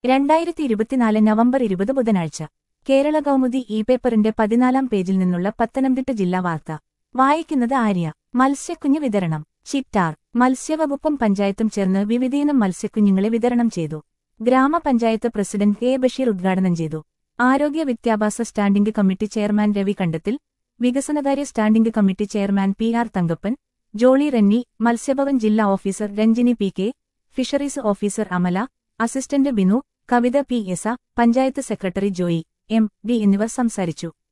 രണ്ടായിരത്തി ഇരുപത്തിനാല് നവംബർ ഇരുപത് ബുധനാഴ്ച കേരള കൗമുദി ഇ പേപ്പറിന്റെ പതിനാലാം പേജിൽ നിന്നുള്ള പത്തനംതിട്ട ജില്ലാ വാർത്ത വായിക്കുന്നത് ആര്യ മത്സ്യക്കുഞ്ഞ് വിതരണം ചിറ്റാർ മത്സ്യവകുപ്പും പഞ്ചായത്തും ചേർന്ന് വിവിധയിനം മത്സ്യക്കുഞ്ഞുങ്ങളെ വിതരണം ചെയ്തു ഗ്രാമപഞ്ചായത്ത് പ്രസിഡന്റ് കെ ബഷീർ ഉദ്ഘാടനം ചെയ്തു ആരോഗ്യ വിദ്യാഭ്യാസ standing committee chairman Ravi Kandathil വികസനകാര്യ standing committee chairman P R Thankappan Jolly Renny Matsyabhavan ജില്ലാ officer Ranjini P K fisheries officer Amala assistant Binu Kavitha P S panchayat secretary Joy M D എന്നിവർ സംസാരിച്ചു